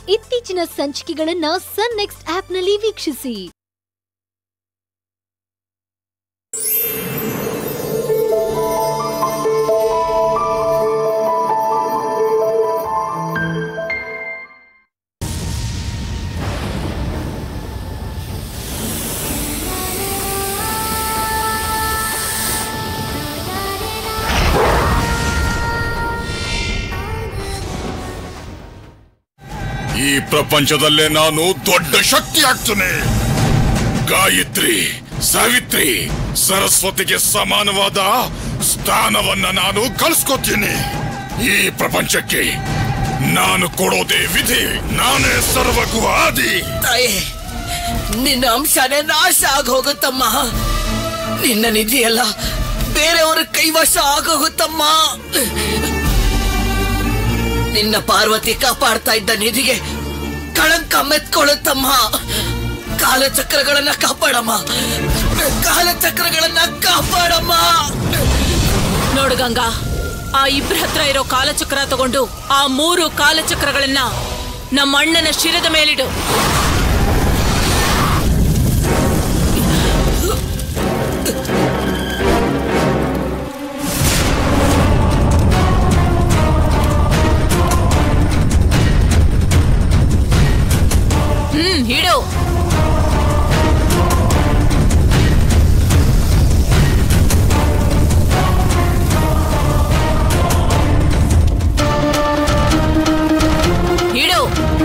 ಇತ್ತೀಚಿನ ಸಂಚಿಕೆಗಳನ್ನ ಸನ್ ನೆಕ್ಸ್ಟ್ ಆಪ್ನಲ್ಲಿ ವೀಕ್ಷಿಸಿ ಈ ಪ್ರಪಂಚದಲ್ಲೇ ನಾನು ದೊಡ್ಡ ಶಕ್ತಿ ಆಗ್ತೇನೆ ಗಾಯತ್ರಿ ಸಾವಿತ್ರಿ ಸರಸ್ವತಿಗೆ ಸಮಾನವಾದ ಸ್ಥಾನವನ್ನ ನಾನು ಕಳ್ಸ್ಕೊತೀನಿ ಈ ಪ್ರಪಂಚಕ್ಕೆ ನಾನು ಕೊಡೋದೇ ವಿಧಿ ನಾನೇ ಸರ್ವಕ್ಕೂ ಆದಿ ತಾಯಿ ನಿನ್ನ ಅಂಶನೇ ನಾಶ ಆಗ ಹೋಗುತ್ತಮ್ಮ ನಿನ್ನ ನಿಧಿಯಲ್ಲ ಬೇರೆಯವರ ಕೈವಶ ಆಗೋಗುತ್ತಮ್ಮ ನಿನ್ನ ಪಾರ್ವತಿ ಕಾಪಾಡ್ತಾ ಇದ್ದ ನಿಧಿಗೆ ಕಳಂಕ ಮೆತ್ಕೊಳ್ಳುತ್ತಮ್ಮ ಕಾಲಚಕ್ರಗಳನ್ನ ಕಾಪಾಡಮ್ಮ ಕಾಲಚಕ್ರಗಳನ್ನ ಕಾಪಾಡಮ್ಮ ನೋಡು ಗಂಗಾ ಆ ಇಬ್ರ ಹತ್ರ ಇರೋ ಕಾಲಚಕ್ರ ತಗೊಂಡು ಆ ಮೂರು ಕಾಲಚಕ್ರಗಳನ್ನ ನಮ್ಮ ಅಣ್ಣನ ಶಿರದ ಮೇಲಿಡು ಹ್ಮ್ ಹಿಡು ಹಿಡು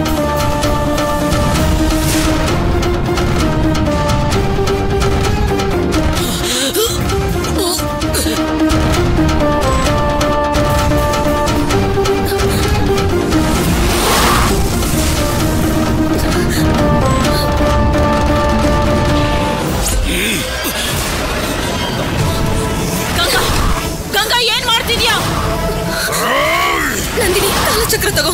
ಗಂಗಾ ಗಂಗಾ ಏನ್ ಮಾಡ್ತಿದ್ಯಾ ನಂದಿನಿ ಕಾಲಚಕ್ರ ತಗೋ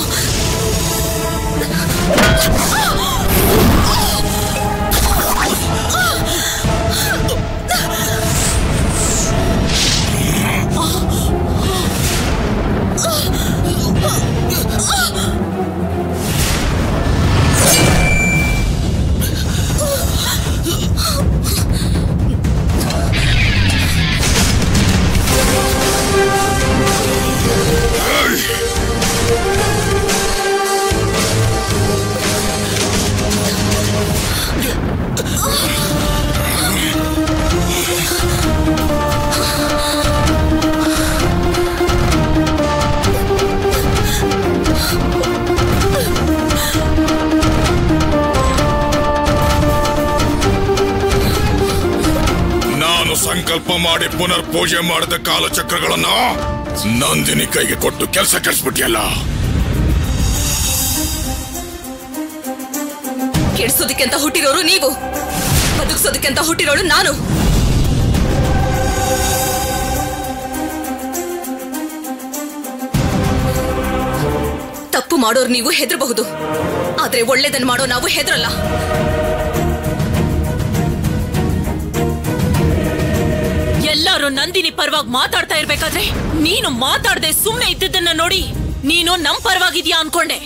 ನಾನು ಸಂಕಲ್ಪ ಮಾಡಿ ಪುನರ್ ಪೂಜೆ ಮಾಡಿದ ಕಾಲಚಕ್ರಗಳನ್ನ ನಂದಿನಿ ಕೈಗೆ ಕೊಟ್ಟು ಕೆಲಸ ಕೆಡಿಸ್ಬಿಟ್ಟಿಯಲ್ಲ ಕೆಡ್ಸೋದಕ್ಕೆ ಅಂತ ಹುಟ್ಟಿರೋರು ನೀವು ಬದುಕ್ಸೋದಕ್ಕೆ ಅಂತ ಹುಟ್ಟಿರೋಳು ನಾನು ತಪ್ಪು ಮಾಡೋರು ನೀವು ಹೆದರಬಹುದು ಆದ್ರೆ ಒಳ್ಳೇದನ್ ಮಾಡೋ ನಾವು ಹೆದರಲ್ಲ ಎಲ್ಲರೂ ನಂದಿನಿ ಪರವಾಗಿ ಮಾತಾಡ್ತಾ ಇರ್ಬೇಕಾದ್ರೆ ನೀನು ಮಾತಾಡದೆ ಸುಮ್ನೆ ಇದ್ದಿದ್ದನ್ನ ನೋಡಿ ನೀನು ನಮ್ ಪರವಾಗಿದ್ಯಾ ಅನ್ಕೊಂಡೆ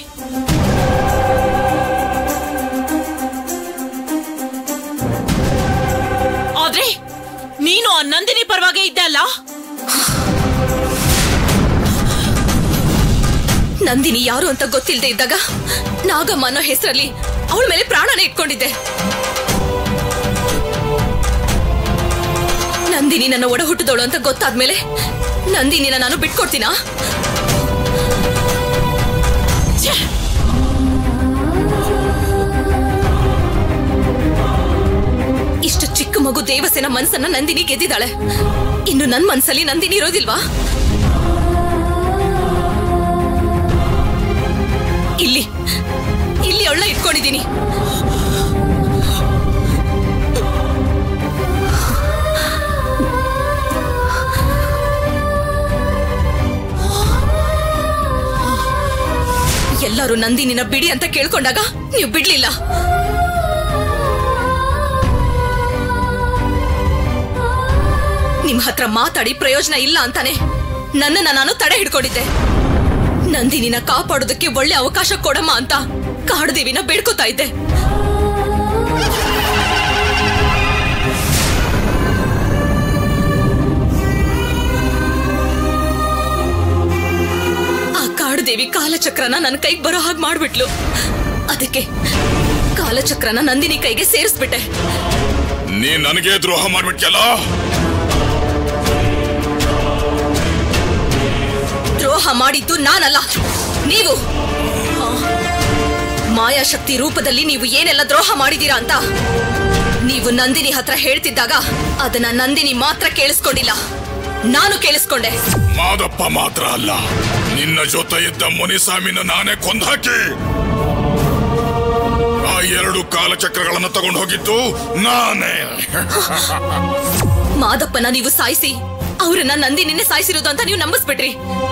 ಆದ್ರೆ ನೀನು ಆ ನಂದಿನಿ ಪರವಾಗೇ ಇದ್ದೆ ಅಲ್ಲ ನಂದಿನಿ ಯಾರು ಅಂತ ಗೊತ್ತಿಲ್ಲದೆ ಇದ್ದಾಗ ನಾಗಮ್ಮ ಅನ್ನೋ ಹೆಸರಲ್ಲಿ ಅವಳ ಮೇಲೆ ಪ್ರಾಣನೇ ಇಟ್ಕೊಂಡಿದ್ದೆ ನಂದಿನಿ ನನ್ನ ಒಡ ಹುಟ್ಟಿದವಳು ಅಂತ ಗೊತ್ತಾದ್ಮೇಲೆ ನಂದಿನಿನ ನಾನು ಬಿಟ್ಕೊಡ್ತೀನಾ ಛೆ! ಇಷ್ಟು ಚಿಕ್ಕ ಮಗು ದೇವಸೇನ ಮನ್ಸನ್ನ ನಂದಿನಿ ಗೆದ್ದಿದ್ದಾಳೆ ಇನ್ನು ನನ್ ಮನ್ಸಲ್ಲಿ ನಂದಿನಿ ಇರೋದಿಲ್ವಾ ಇಲ್ಲಿ ಇಲ್ಲಿ ಅವಳ ಇಟ್ಕೊಂಡಿದ್ದೀನಿ ಎಲ್ಲರೂ ನಂದಿನಿನ ಬಿಡಿ ಅಂತ ಕೇಳ್ಕೊಂಡಾಗ ನೀವು ಬಿಡ್ಲಿಲ್ಲ ನಿಮ್ ಹತ್ರ ಮಾತಾಡಿ ಪ್ರಯೋಜನ ಇಲ್ಲ ಅಂತಾನೆ ನನ್ನನ್ನ ನಾನು ತಡೆ ಹಿಡ್ಕೊಂಡಿದ್ದೆ ನಂದಿನಿನ ಕಾಪಾಡೋದಕ್ಕೆ ಒಳ್ಳೆ ಅವಕಾಶ ಕೊಡಮ್ಮ ಅಂತ ಕಾಡದೇವಿನ ಬೇಡ್ಕೋತಾ ಇದ್ದೆ ಆ ಕಾಡದೇವಿ ಕಾಲಚಕ್ರನ ನನ್ನ ಕೈಗೆ ಬರೋ ಹಾಗೆ ಮಾಡ್ಬಿಟ್ಲು ಅದಕ್ಕೆ ಕಾಲಚಕ್ರನ ನಂದಿನಿ ಕೈಗೆ ಸೇರಿಸ್ಬಿಟ್ಟೆ ನೀ ನನಗೆ ದ್ರೋಹ ಮಾಡ್ಬಿಟ್ಯಲ್ಲ ದ್ರೋಹ ಮಾಡಿದ್ದು ನಾನಲ್ಲ ನೀವು ಮಾಯಾಶಕ್ತಿ ರೂಪದಲ್ಲಿ ನೀವು ಏನೆಲ್ಲ ದ್ರೋಹ ಮಾಡಿದೀರಾ ಅಂತ ನೀವು ನಂದಿನಿ ಹತ್ರ ಹೇಳ್ತಿದ್ದಾಗ ಅದನ್ನ ನಂದಿನಿ ಮಾತ್ರ ಕೇಳಿಸ್ಕೊಂಡಿಲ್ಲ ನಾನು ಕೇಳಿಸ್ಕೊಂಡೆ ಮಾದಪ್ಪ ಮಾತ್ರ ಅಲ್ಲ ನಿನ್ನ ಜೊತೆ ಇದ್ದ ಮುನಿಸ್ವಾಮಿನ ನಾನೇ ಕೊಂದಾಕಿ ಆ ಎರಡು ಕಾಲಚಕ್ರಗಳನ್ನು ತಗೊಂಡು ಹೋಗಿದ್ದು ನಾನೇ ಮಾದಪ್ಪನ ನೀವು ಸಾಯಿಸಿ ಅವರನ್ನ ನಂದಿನಿನೇ ಸಾಯಿಸಿರೋದು ಅಂತ ನೀವು ನಂಬಿಸ್ಬಿಟ್ರಿ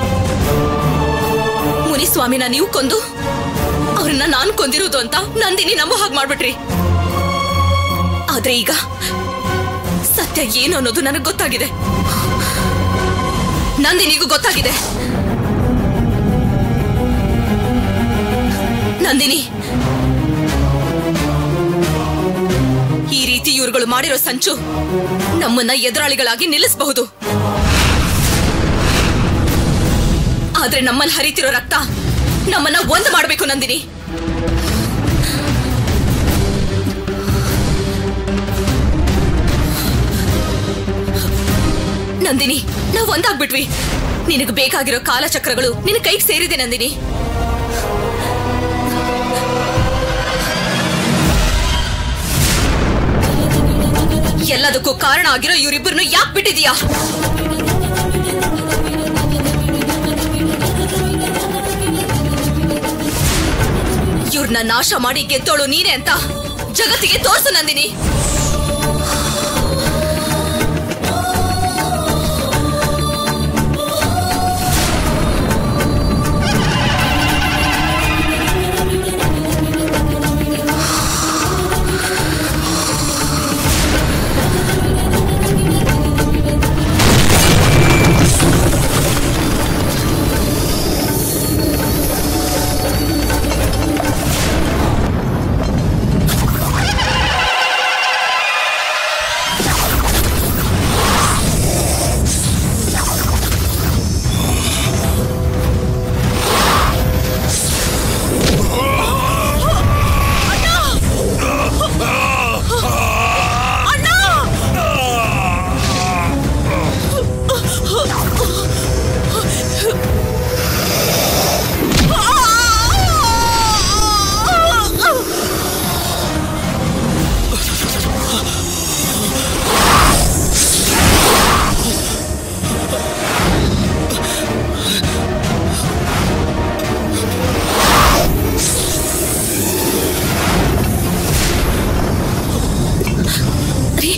ಮುನಿಸ್ವಾಮಿನ ನೀವು ಕೊಂದು ಅವ್ರನ್ನ ನಾನ್ ಕೊಂದಿರೋದು ಅಂತ ನಂದಿನಿ ನಂಬೋ ಹಾಗೆ ಮಾಡ್ಬಿಟ್ರಿ ಆದ್ರೆ ಈಗ ಸತ್ಯ ಏನು ಅನ್ನೋದು ನನಗೆ ಗೊತ್ತಾಗಿದೆ ನಂದಿನಿಗೂ ಗೊತ್ತಾಗಿದೆ ನಂದಿನಿ ಈ ರೀತಿ ಇವ್ರುಗಳು ಮಾಡಿರೋ ಸಂಚು ನಮ್ಮನ್ನ ಎದುರಾಳಿಗಳಾಗಿ ನಿಲ್ಲಿಸಬಹುದು ಆದ್ರೆ ನಮ್ಮಲ್ಲಿ ಹರಿತಿರೋ ರಕ್ತ ನಮ್ಮನ್ನ ಒಂದು ಮಾಡಬೇಕು ನಂದಿನಿ ನಂದಿನಿ ನಾವ್ ಒಂದಾಗ್ಬಿಟ್ವಿ ನಿನಗೆ ಬೇಕಾಗಿರೋ ಕಾಲಚಕ್ರಗಳು ನಿನ್ನ ಕೈಗೆ ಸೇರಿದೆ ನಂದಿನಿ ಎಲ್ಲದಕ್ಕೂ ಕಾರಣ ಆಗಿರೋ ಇವರಿಬ್ಬರನ್ನು ಯಾಕೆ ಬಿಟ್ಟಿದೀಯಾ ಇವ್ರನ್ನ ನಾಶ ಮಾಡಿ ಗೆದ್ದೋಳು ನೀನೆ ಅಂತ ಜಗತ್ತಿಗೆ ತೋರ್ಸು ನಂದಿನಿ ರೀ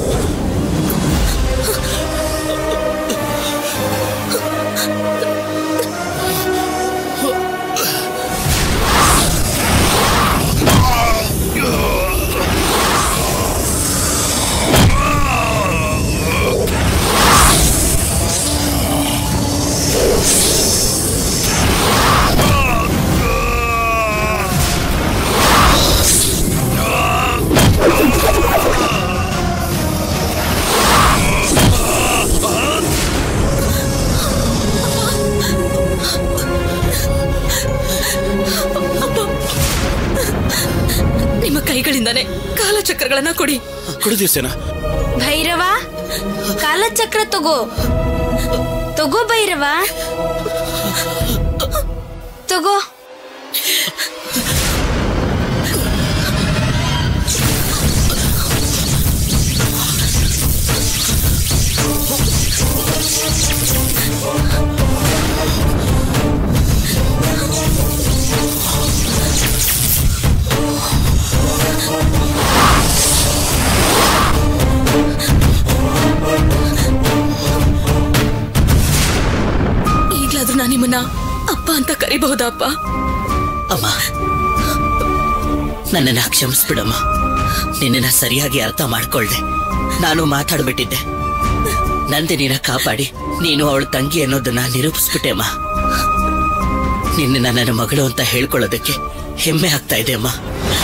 ನಿಮ್ಮ ಕೈಗಳಿಂದಾನೆ ಕಾಲಚಕ್ರಗಳನ್ನ ಕೊಡಿ ಕೊಡು ದಿವ್ಸೇನ ಭೈರವ ಕಾಲಚಕ್ರ ತಗೋ ತಗೋ ಭೈರವ ತಗೋ ಈಗ್ಲಾದ್ರೂ ನಾನು ನಿಮ್ಮನ್ನ ಅಪ್ಪ ಅಂತ ಕರಿಬಹುದಾ ಅಪ್ಪ ಅಮ್ಮ ನನ್ನನ್ನ ಕ್ಷಮಿಸ್ಬಿಡಮ್ಮ ನಿನ್ನನ್ನ ಸರಿಯಾಗಿ ಅರ್ಥ ಮಾಡ್ಕೊಳ್ದೆ ನಾನು ಮಾತಾಡ್ಬಿಟ್ಟಿದ್ದೆ ನಂದಿನಿನ ಕಾಪಾಡಿ ನೀನು ಅವಳ ತಂಗಿ ಅನ್ನೋದನ್ನ ನಿರೂಪಿಸ್ಬಿಟ್ಟೆ ಅಮ್ಮ ನಿನ್ನ ನನ್ನ ಮಗಳು ಅಂತ ಹೇಳ್ಕೊಳ್ಳೋದಕ್ಕೆ ಹೆಮ್ಮೆ ಆಗ್ತಾ ಇದೆ ಅಮ್ಮ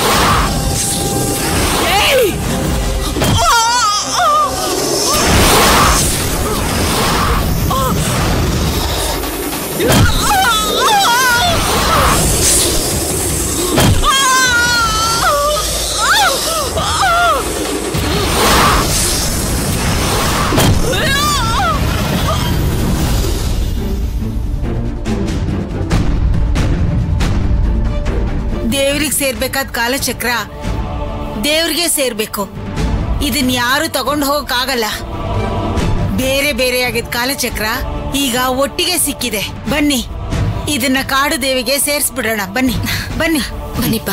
ದೇವ್ರಿಗೆ ಸೇರ್ಬೇಕಾದ ಕಾಲಚಕ್ರ ದೇವ್ರಿಗೆ ಸೇರ್ಬೇಕು ಇದನ್ ಯಾರು ತಗೊಂಡು ಹೋಗಕ್ಕಾಗಲ್ಲ ಬೇರೆ ಬೇರೆ ಆಗಿದ್ ಕಾಲಚಕ್ರ ಈಗ ಒಟ್ಟಿಗೆ ಸಿಕ್ಕಿದೆ ಬನ್ನಿ ಇದನ್ನ ಕಾಡು ದೇವಿಗೆ ಸೇರ್ಸ್ಬಿಡೋಣ ಬನ್ನಿ ಬನ್ನಿ ಬನ್ನಿಪ್ಪ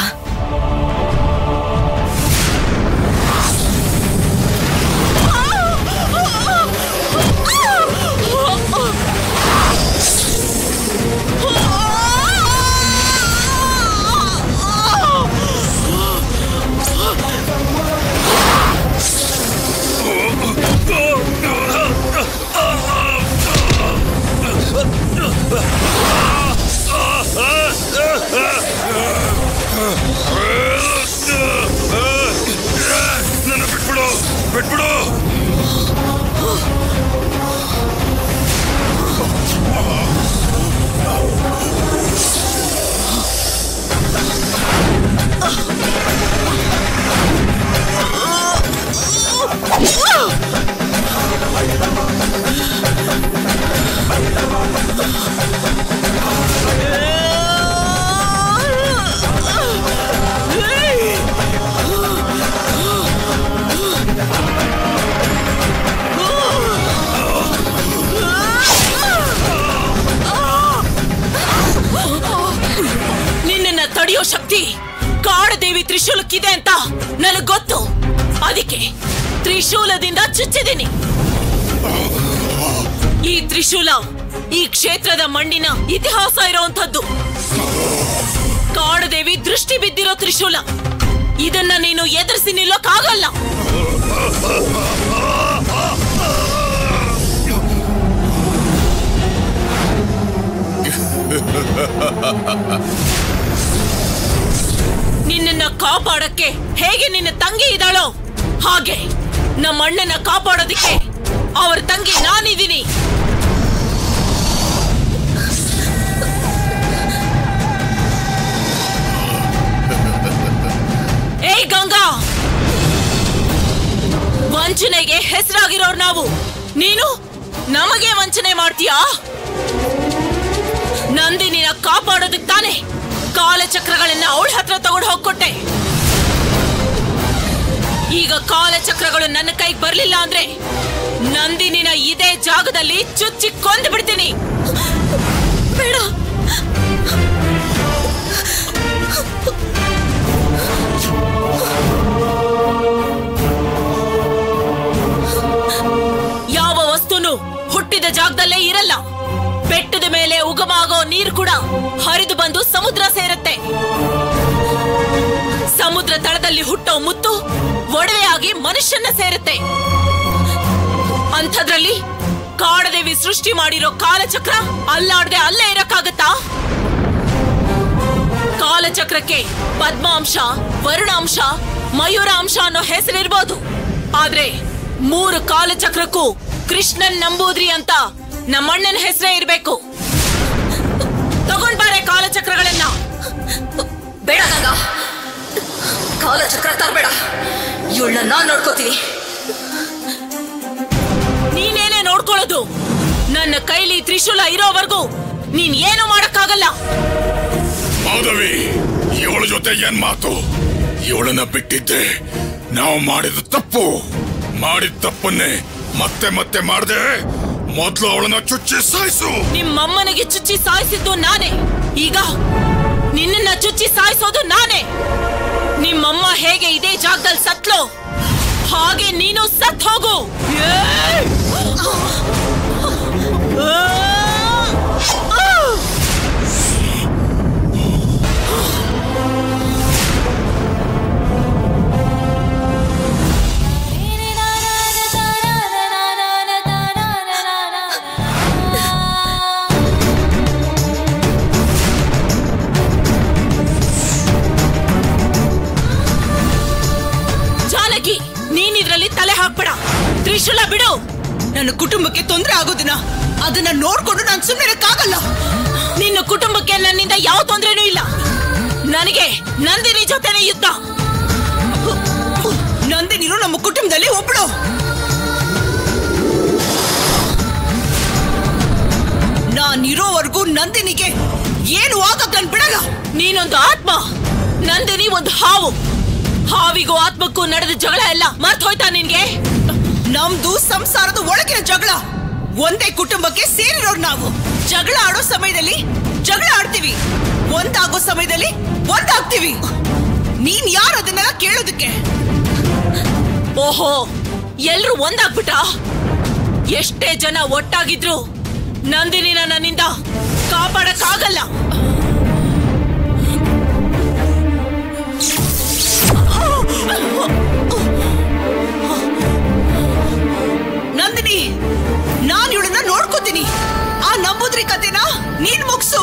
ನನ್ನ ಬಿಟ್ಬಿಡು ಬಿಟ್ಬಿಡು ನಿನ್ನನ್ನ ತಡೆಯೋ ಶಕ್ತಿ ಕಾಡದೇವಿ ತ್ರಿಶೂಲಕ್ಕಿದೆ ಅಂತ ನನಗ್ ಗೊತ್ತು ಅದಕ್ಕೆ ತ್ರಿಶೂಲದಿಂದ ಚುಚ್ಚಿದ್ದೀನಿ ಈ ತ್ರಿಶೂಲ ಈ ಕ್ಷೇತ್ರದ ಮಣ್ಣಿನ ಇತಿಹಾಸ ಇರೋಂಥದ್ದು ಕಾಡದೇವಿ ದೃಷ್ಟಿ ಬಿದ್ದಿರೋ ತ್ರಿಶೂಲ ಇದನ್ನ ನೀನು ಎದುರಿಸಿ ನಿಲ್ಲೋಕ್ಕಾಗಲ್ಲ ನಿನ್ನನ್ನ ಕಾಪಾಡಕ್ಕೆ ಹೇಗೆ ನಿನ್ನ ತಂಗಿ ಇದ್ದಾಳೋ ಹಾಗೆ ನಮ್ಮ ಅಣ್ಣನ ಕಾಪಾಡೋದಿಕ್ಕೆ ಅವರ ತಂಗಿ ನಾನಿದ್ದೀನಿ ಏಯ್ ಗಂಗಾ ವಂಚನೆಗೆ ಹೆಸರಾಗಿರೋರು ನಾವು ನೀನು ನಮಗೆ ವಂಚನೆ ಮಾಡ್ತೀಯಾ ನಂದಿನಿನ ಕಾಪಾಡೋದಕ್ ತಾನೆ ಕಾಲಚಕ್ರಗಳನ್ನ ಅವಳ ಹತ್ರ ತಗೊಂಡು ಹೋಗ್ಕೊಟ್ಟೆ ಈಗ ಕಾಲಚಕ್ರಗಳು ನನ್ನ ಕೈಗೆ ಬರ್ಲಿಲ್ಲ ಅಂದ್ರೆ ನಂದಿನಿನ ಇದೇ ಜಾಗದಲ್ಲಿ ಚುಚ್ಚಿ ಕೊಂದು ಬಿಡ್ತೀನಿ ಬೇಡ ಯಾವ ವಸ್ತುನು ಹುಟ್ಟಿದ ಜಾಗದಲ್ಲೇ ಇರಲ್ಲ ಬೆಟ್ಟದ ಮೇಲೆ ಉಗಮ ಆಗೋ ನೀರು ಕೂಡ ಹರಿದು ಬಂದು ಸಮುದ್ರ ಸೇರುತ್ತೆ ಸಮುದ್ರ ತಳದಲ್ಲಿ ಹುಟ್ಟೋ ಮುತ್ತು ಒಡವೆಯಾಗಿ ಮನುಷ್ಯನ ಸೇರುತ್ತೆ ಅಂಥದ್ರಲ್ಲಿ ಕಾಡದೇವಿ ಸೃಷ್ಟಿ ಮಾಡಿರೋ ಕಾಲಚಕ್ರ ಅಲ್ಲಾಡ್ದೆ ಅಲ್ಲೇ ಇರಕ್ಕಾಗತ್ತಾ ಕಾಲಚಕ್ರಕ್ಕೆ ಪದ್ಮಾಂಶ ವರುಣಾಂಶ ಮಯೂರಾಂಶ ಅನ್ನೋ ಹೆಸರಿರ್ಬೋದು ಆದ್ರೆ ಮೂರು ಕಾಲಚಕ್ರಕ್ಕೂ ಕೃಷ್ಣನ್ ನಂಬೂದ್ರಿ ಅಂತ ನಮ್ಮಣ್ಣನ ಹೆಸರೇ ಇರ್ಬೇಕು ತಗೊಂಡ್ ಬಾರೆ ಕಾಲಚಕ್ರಗಳನ್ನ ಬೇಡ ಗಂಗಾ ಕಾಲಚಕ್ರ ತರಬೇಡ ಇವಳನ್ನ ನಾನ್ ನೋಡ್ಕೋತೀನಿ ನೀನೇನೆ ನೋಡ್ಕೊಳ್ಳೋದು ನನ್ನ ಕೈಲಿ ತ್ರಿಶೂಲ ಇರೋವರೆಗೂ ನೀನ್ ಏನು ಮಾಡಕ್ಕಾಗಲ್ಲ ಮಾಧವಿ ಇವಳ ಜೊತೆ ಏನ್ ಮಾತು ಇವಳನ್ನ ಬಿಟ್ಟಿದ್ದೆ ನಾವು ಮಾಡಿದ ತಪ್ಪು ಮಾಡಿದ ತಪ್ಪನ್ನೇ ಮತ್ತೆ ಮತ್ತೆ ಮಾಡದೆ ಮೊದ್ಲು ಅವಳನ್ನ ಚುಚ್ಚಿ ಸಾಯಿಸು ನಿಮ್ಮಮ್ಮನಿಗೆ ಚುಚ್ಚಿ ಸಾಯಿಸಿದ್ದು ನಾನೇ ಈಗ ನಿನ್ನನ್ನ ಚುಚ್ಚಿ ಸಾಯಿಸೋದು ನಾನೇ ನಿಮ್ಮಮ್ಮ ಹೇಗೆ ಇದೇ ಜಾಗದಲ್ಲಿ ಸತ್ಲೋ ಹಾಗೆ ನೀನು ಸತ್ ಹೋಗು ಏಯ್! ಆ! ಆ! na ನನ್ನ ಕುಟುಂಬಕ್ಕೆ ತೊಂದರೆ ಆಗೋದಿನ ಅದನ್ನ ನೋಡ್ಕೊಂಡು ನಾನು ಸುಮ್ಮನಿರಕ್ಕಾಗಲ್ಲ ನಿನ್ನ ಕುಟುಂಬಕ್ಕೆ ನನ್ನಿಂದ ಯಾವ ತೊಂದ್ರೆನೂ ಇಲ್ಲ ನನಗೆ ನಂದಿನಿ ಜೊತೆನೆ ಯುದ್ಧ ನಂದಿನಿರು ನಮ್ಮ ಕುಟುಂಬದಲ್ಲಿ ಒಬ್ಳು ನಾನಿರೋವರೆಗೂ ನಂದಿನಿಗೆ ಏನು ಆಗಕ್ ನನ್ ಬಿಡಲ್ಲ ನೀನೊಂದು ಆತ್ಮ ನಂದಿನಿ ಒಂದು ಹಾವು ಹಾವಿಗೂ ಆತ್ಮಕ್ಕೂ ನಡೆದ ಜಗಳ ಎಲ್ಲ ಮರ್ತ್ ಹೋಯ್ತಾ ನಿನ್ಗೆ ನಮ್ದು ಸಂಸಾರದ ಒಳಗಿನ ಜಗಳ ಒಂದೇ ಕುಟುಂಬಕ್ಕೆ ಸೇರಿರೋರು ನಾವು ಜಗಳ ಆಡೋ ಸಮಯದಲ್ಲಿ ಜಗಳ ಆಡ್ತೀವಿ ಒಂದಾಗೋ ಸಮಯದಲ್ಲಿ ಒಂದಾಗ್ತೀವಿ ನೀನ್ ಯಾರು ಅದನ್ನೆಲ್ಲ ಕೇಳೋದಕ್ಕೆ ಓಹೋ ಎಲ್ರು ಒಂದಾಗ್ಬಿಟ್ಟ ಎಷ್ಟೇ ಜನ ಒಟ್ಟಾಗಿದ್ರು ನಂದಿನಿನ ನನ್ನಿಂದ ಕಾಪಾಡಕ್ಕಾಗಲ್ಲ ನಂದಿನಿ ನಾನ್ ಇವಳನ್ನ ನೋಡ್ಕೋತೀನಿ ಆ ನಂಬುದ್ರಿ ಕತೆನ ನೀನ್ ಮುಗ್ಸು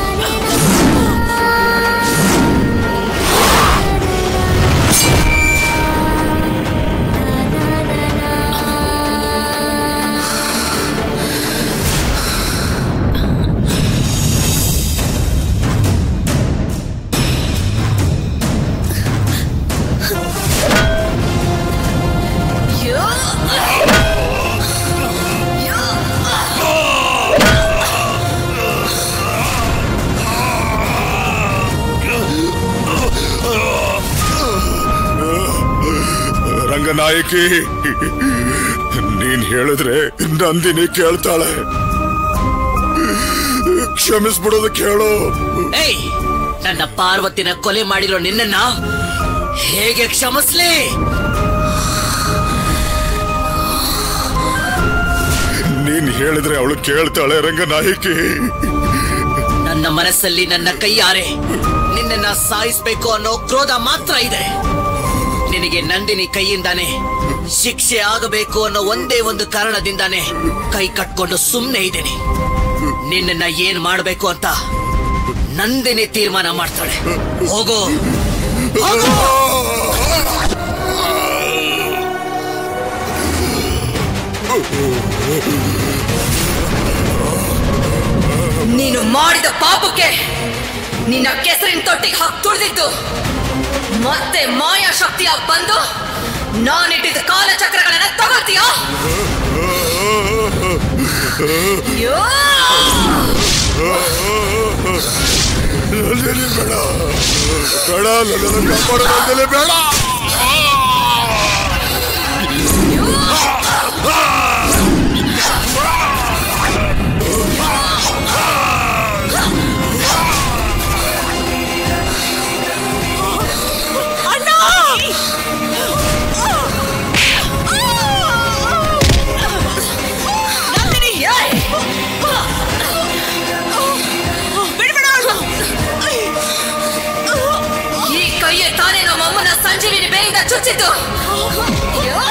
ರಂಗನಾಯಕಿ ನೀನ್ ಹೇಳಿದ್ರೆ ನಂದಿನಿ ಕೇಳ್ತಾಳೆ ಕ್ಷಮಿಸ್ಬಿಡೋದಕ್ಕೆ ಹೇಳು ಏಯ್ ನನ್ನ ಪಾರ್ವತಿನ ಕೊಲೆ ಮಾಡಿರೋ ನಿನ್ನನ್ನ ಹೇಗೆ ಕ್ಷಮಿಸ್ಲಿ ನೀನ್ ಹೇಳಿದ್ರೆ ಅವಳು ಕೇಳ್ತಾಳೆ ರಂಗನಾಯಕಿ ನನ್ನ ಮನಸ್ಸಲ್ಲಿ ನನ್ನ ಕೈಯಾರೆ ನಿನ್ನನ್ನ ಸಾಯಿಸ್ಬೇಕು ಅನ್ನೋ ಕ್ರೋಧ ಮಾತ್ರ ಇದೆ ನಿನಗೆ ನಂದಿನಿ ಕೈಯಿಂದಾನೆ ಶಿಕ್ಷೆ ಆಗಬೇಕು ಅನ್ನೋ ಒಂದೇ ಒಂದು ಕಾರಣದಿಂದಾನೆ ಕೈ ಕಟ್ಕೊಂಡು ಸುಮ್ಮನೆ ಇದ್ದೀನಿ ನಿನ್ನನ್ನ ಏನ್ ಮಾಡ್ಬೇಕು ಅಂತ ನಂದಿನಿ ತೀರ್ಮಾನ ಮಾಡ್ತಾಳೆ ಹೋಗೋ ಹೋಗೋ ನೀನು ಮಾಡಿದ ಪಾಪಕ್ಕೆ ನಿನ್ನ ಕೆಸರಿನ ತೊಟ್ಟಿಗೆ ಹಾಕಿ ತುಳಿದಿದ್ದು ಮತ್ತೆ ಮಾಯಾ ಶಕ್ತಿಯಾಗಿ ಬಂದು ನಾನಿಟ್ಟಿದ್ದ ಕಾಲಚಕ್ರಗಳನ್ನ ತಗೋತೀಯಾ ಯೋ! ನಂದಿನಿ ಬೇಡ ಬೇಡ ನನ್ನನ್ನು ಕಾಪಾಡು ನಂದಿನಿ ಬೇಡ ನಂದಿನಿ ಏಯ್! ಬಿಡ್ಬೇಡ ಅವ್ಳ್ನ. ಈ ಕೈಯೇ ತಾನೇ ನಮ್ಮಮ್ಮನ ಸಂಜೀವಿನಿ ಬೇಯಿಂದ ಚುಚ್ಚಿದ್ದು ಯೋ!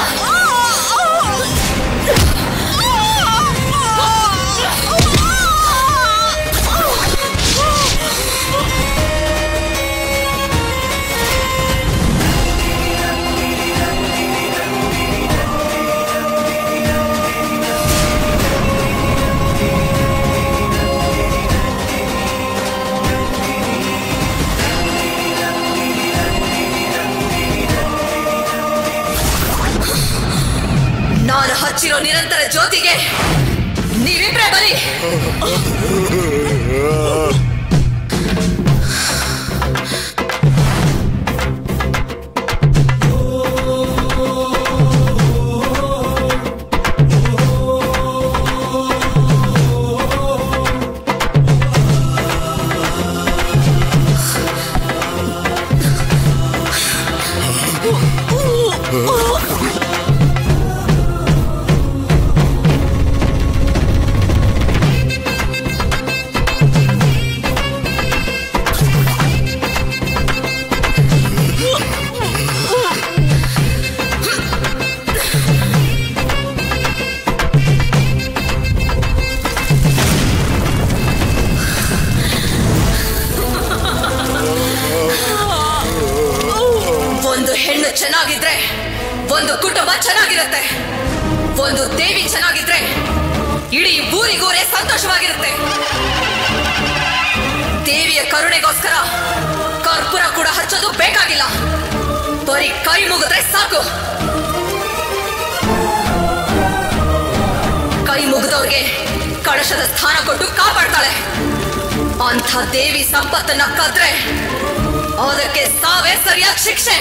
ನಾನು ಹಚ್ಚಿರೋ ನಿರಂತರ ಜ್ಯೋತಿಗೆ ನೀವಿಬ್ರೇ ಬನ್ನಿ ಒಂದು ಹೆಣ್ಣು ಚೆನ್ನಾಗಿದ್ರೆ ಒಂದು ಕುಟುಂಬ ಚೆನ್ನಾಗಿರುತ್ತೆ ಒಂದು ದೇವಿ ಚೆನ್ನಾಗಿದ್ರೆ ಇಡೀ ಊರಿಗೂರೇ ಸಂತೋಷವಾಗಿರುತ್ತೆ ದೇವಿಯ ಕರುಣೆಗೋಸ್ಕರ ಕರ್ಪೂರ ಕೂಡ ಹಚ್ಚೋದು ಬೇಕಾಗಿಲ್ಲ ಬರೀ ಕೈ ಮುಗಿದ್ರೆ ಸಾಕು ಕೈ ಮುಗಿದವ್ರಿಗೆ ಕಳಶದ ಸ್ಥಾನ ಕೊಟ್ಟು ಕಾಪಾಡ್ತಾಳೆ ಅಂಥ ದೇವಿ ಸಂಪತ್ತನ್ನ ಕದ್ರೆ ಅದಕ್ಕೆ ಸಾವೇ ಸರಿಯಾದ ಶಿಕ್ಷೆ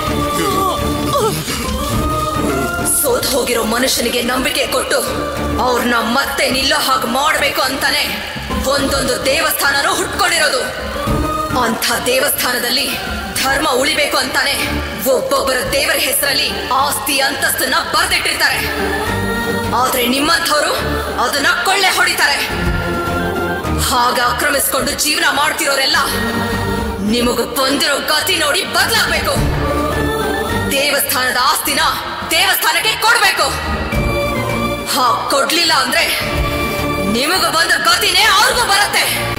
ಸೋತ್ ಹೋಗಿರೋ ಮನುಷ್ಯನಿಗೆ ನಂಬಿಕೆ ಕೊಟ್ಟು ಅವ್ರನ್ನ ಮತ್ತೆ ನಿಲ್ಲೋ ಹಾಗೆ ಮಾಡಬೇಕು ಅಂತಾನೆ ಒಂದೊಂದು ದೇವಸ್ಥಾನನೂ ಹುಟ್ಕೊಂಡಿರೋದು ಅಂಥ ದೇವಸ್ಥಾನದಲ್ಲಿ ಧರ್ಮ ಉಳಿಬೇಕು ಅಂತಾನೆ ಒಬ್ಬೊಬ್ಬರ ದೇವರ ಹೆಸರಲ್ಲಿ ಆಸ್ತಿ ಅಂತಸ್ತನ್ನ ಬರ್ದಿಟ್ಟಿರ್ತಾರೆ ಆದ್ರೆ ನಿಮ್ಮಂಥವ್ರು ಅದನ್ನ ಕೊಳ್ಳೆ ಹೊಡಿತಾರೆ ಹಾಗ ಆಕ್ರಮಿಸ್ಕೊಂಡು ಜೀವನ ಮಾಡ್ತಿರೋರೆಲ್ಲ ನಿಮಗ ಬಂದಿರೋ ಗತಿ ನೋಡಿ ಬದಲಾಗ್ಬೇಕು ದೇವಸ್ಥಾನದ ಆಸ್ತಿನ ದೇವಸ್ಥಾನಕ್ಕೆ ಕೊಡ್ಬೇಕು ಹಾ ಕೊಡ್ಲಿಲ್ಲ ಅಂದ್ರೆ ನಿಮಗ ಬಂದ ಗತಿನೇ ಅವ್ರಿಗೂ ಬರುತ್ತೆ